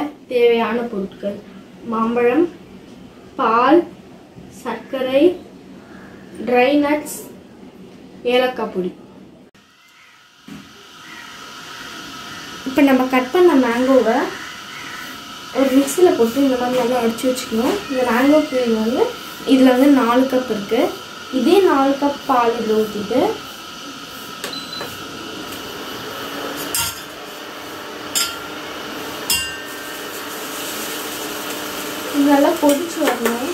தேவையான பொருட்கள் மாம்பழம் பால் சர்க்கரை ட்ரை நட்ஸ் ஏலக்காய் பொடி இப்போ நம்ம கட் பண்ண மேங்கோவை ஒரு மிக்ஸியில் போட்டு இந்த மாதிரி நல்லா அடிச்சு வச்சுக்கணும் இந்த மேங்கோ பியூரி வந்து இதில் வந்து நாலு கப் இருக்குது இதே நாலு கப் பால் இதில் ஊற்றிட்டு இது நல்லா கொதிச்சு வரணும்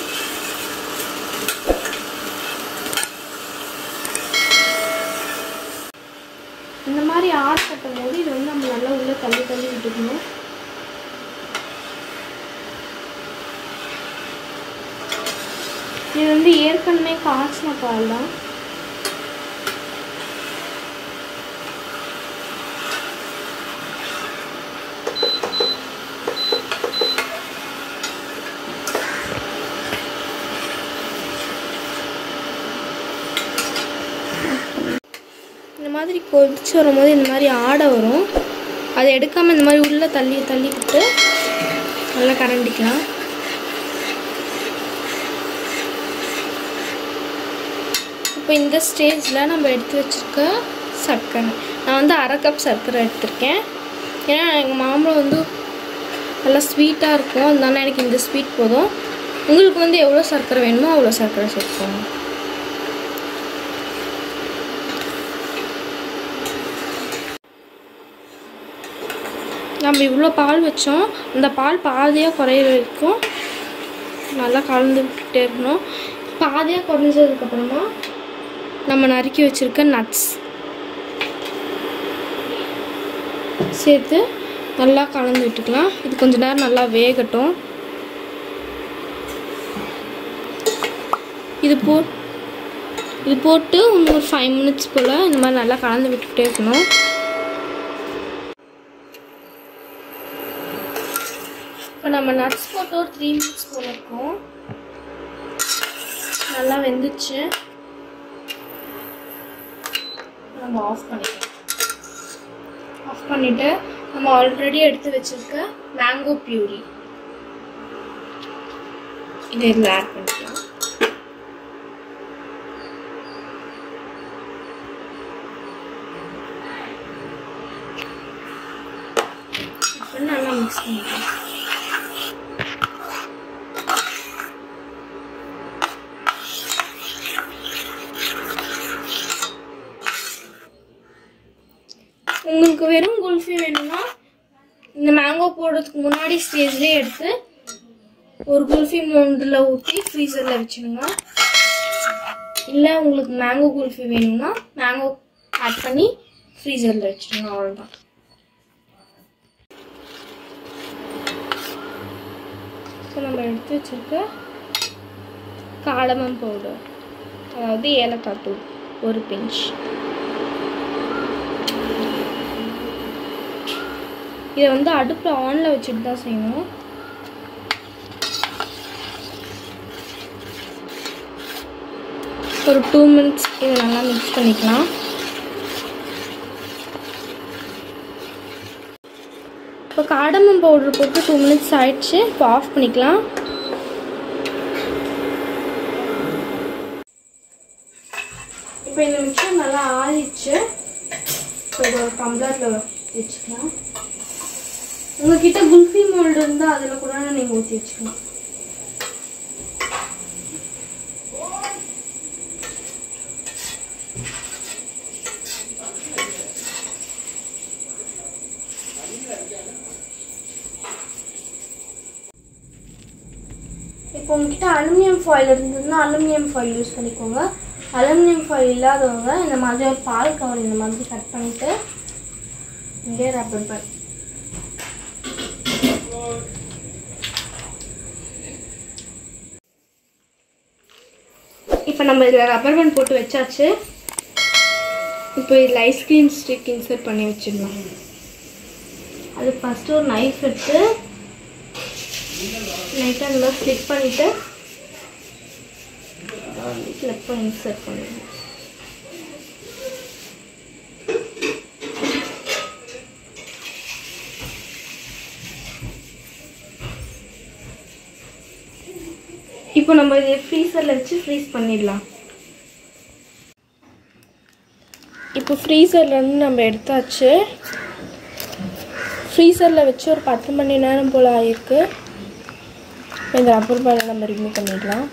இந்த மாதிரி ஆட கட்டும் போது இது வந்து நம்ம நல்லா உள்ள தள்ளி தள்ளி விட்டுக்கணும் இது வந்து ஏற்கனவே காய்ச்சின பால் தான் இந்த மாதிரி கொதிச்சு வரும்போது இந்த மாதிரி ஆடை வரும் அதை எடுக்காமல் இந்த மாதிரி உள்ளே தள்ளி தள்ளி விட்டு நல்லா கரண்டிக்கலாம் இப்போ இந்த ஸ்டேஜில் நம்ம எடுத்து வச்சுருக்க சர்க்கரை நான் வந்து அரை கப் சர்க்கரை எடுத்திருக்கேன் ஏன்னா எங்கள் மாம்பழம் வந்து நல்லா ஸ்வீட்டாக இருக்கும் அதனால எனக்கு இந்த ஸ்வீட் போதும் உங்களுக்கு வந்து எவ்வளோ சர்க்கரை வேணுமோ அவ்வளோ சர்க்கரை சேர்த்துக்கோங்க நம்ம இவ்வளோ பால் வச்சோம் அந்த பால் பாதியாக குறையிற வரைக்கும் நல்லா கலந்து விட்டுட்டே இருக்கணும் பாதியாக குறைஞ்சதுக்கப்புறமா நம்ம நறுக்கி வச்சுருக்க நட்ஸ் சேர்த்து நல்லா கலந்து விட்டுக்கலாம் இது கொஞ்ச நேரம் நல்லா வேகட்டும் இது போ இது போட்டு இன்னும் ஒரு ஃபைவ் மினிட்ஸ் போல் இந்த மாதிரி நல்லா கலந்து விட்டுக்கிட்டே இருக்கணும் இப்போ நம்ம நட்ஸ் போட்டு ஒரு த்ரீ மினிட்ஸ் போல இருக்கும் நல்லா வெந்துச்சு நம்ம ஆஃப் பண்ணிக்கலாம் ஆஃப் பண்ணிவிட்டு நம்ம ஆல்ரெடி எடுத்து வச்சிருக்க மேங்கோ பியூரி இதை இதில் ஆட் பண்ணிக்கலாம் அப்புறம் நல்லா மிக்ஸ் பண்ணிக்கலாம் உங்களுக்கு வெறும் குல்ஃபி வேணும்னா இந்த மேங்கோ போடுறதுக்கு முன்னாடி ஸ்டேஜ்லேயே எடுத்து ஒரு குல்ஃபி மோண்டில் ஊற்றி ஃப்ரீசரில் வச்சுடுங்க இல்லை உங்களுக்கு மேங்கோ குல்ஃபி வேணும்னா மேங்கோ ஆட் பண்ணி ஃப்ரீசரில் வச்சுடுங்க அவ்வளோதான் இப்போ நம்ம எடுத்து வச்சிருக்க காடமம் பவுடர் அதாவது ஏலக்காய் தூள் ஒரு பிஞ்ச் இதை வந்து அடுப்பில் ஆனில் வச்சுட்டு தான் செய்யணும் ஒரு டூ மினிட்ஸ் இதை நல்லா மிக்ஸ் பண்ணிக்கலாம் இப்போ காடமம் பவுடர் போட்டு டூ மினிட்ஸ் ஆயிடுச்சு இப்போ ஆஃப் பண்ணிக்கலாம் இப்போ இந்த மிக்சர் நல்லா ஆறிடுச்சு இப்போ இதை ஒரு டம்ளரில் வச்சுக்கலாம் உங்ககிட்ட குல்ஃபி மோல்டு இருந்தால் அதில் கூட நீங்கள் ஊற்றி வச்சுக்கலாம் இப்போ உங்ககிட்ட அலுமினியம் ஃபாயில் இருந்ததுன்னா அலுமினியம் ஃபாயில் யூஸ் பண்ணிக்கோங்க அலுமினியம் ஃபாயில் இல்லாதவங்க இந்த மாதிரி ஒரு பால் கவர் இந்த மாதிரி கட் பண்ணிட்டு இங்கே ரப்பர் பேண்ட் இப்போ நம்ம இதில் ரப்பர் பேண்ட் போட்டு வச்சாச்சு இப்போ இதில் ஐஸ்கிரீம் ஸ்டிக் இன்சர்ட் பண்ணி வச்சிடலாம் அது ஃபஸ்ட்டு ஒரு நைஃப் எடுத்து லைட்டாக இந்த மாதிரி ஸ்டிக் பண்ணிவிட்டு கிளிப்பை இன்சர்ட் பண்ணிடணும் இப்போ நம்ம இதை ஃப்ரீசரில் வச்சு ஃப்ரீஸ் பண்ணிடலாம் இப்போ ஃப்ரீசர்லேருந்து நம்ம எடுத்தாச்சு ஃப்ரீசரில் வச்சு ஒரு பத்து மணி நேரம் போல் ஆகிருக்கு இந்த ரப்பர் பேண்டை நம்ம ரிமூவ் பண்ணிடலாம்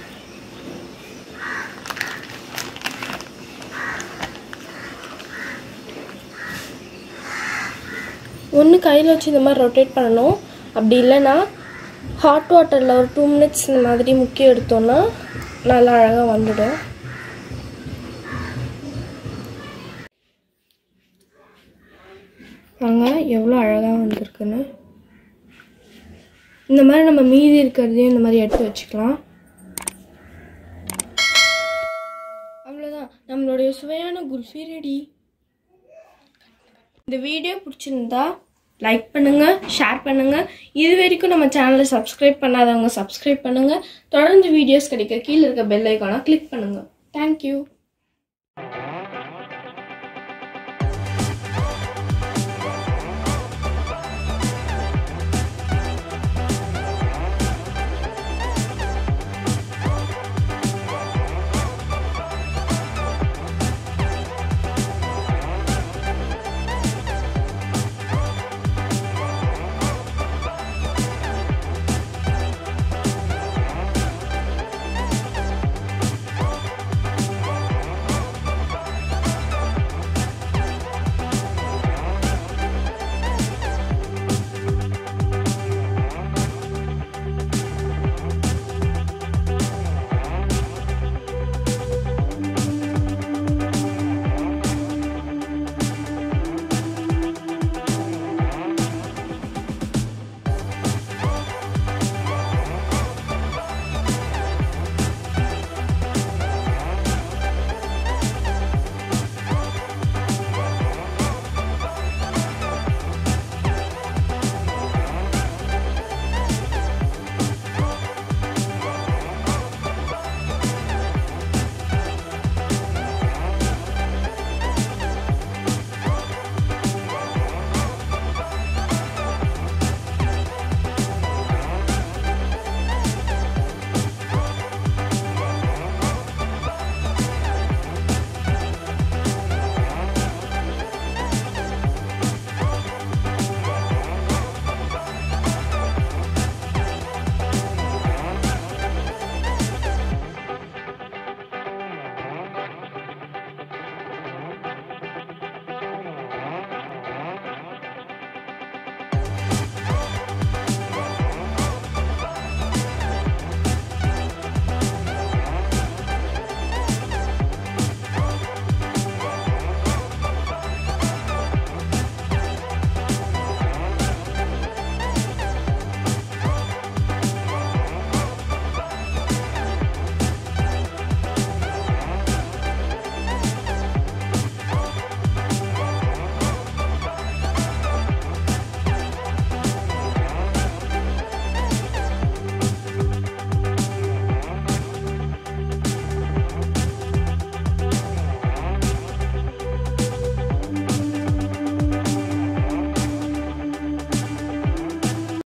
ஒன்று கையில் வச்சு இந்த மாதிரி ரொட்டேட் பண்ணணும் அப்படி இல்லைன்னா ஹாட் வாட்டரில் ஒரு டூ மினிட்ஸ் இந்த மாதிரி முக்கிய எடுத்தோன்னா நல்லா அழகாக வந்துடும் பாருங்க எவ்வளோ அழகாக வந்திருக்குன்னு இந்த மாதிரி நம்ம மீதி இருக்கிறதையும் இந்த மாதிரி எடுத்து வச்சுக்கலாம் அவ்வளோதான் நம்மளுடைய சுவையான குல்ஃபி ரெடி இந்த வீடியோ பிடிச்சிருந்தா லைக் பண்ணுங்க ஷேர் பண்ணுங்க இது வரைக்கும் நம்ம சேனலை சப்ஸ்கிரைப் பண்ணாதவங்க சப்ஸ்கிரைப் பண்ணுங்க தொடர்ந்து வீடியோஸ் கிடைக்க கீழே இருக்க பெல் ஐக்கானை கிளிக் பண்ணுங்க தேங்க்யூ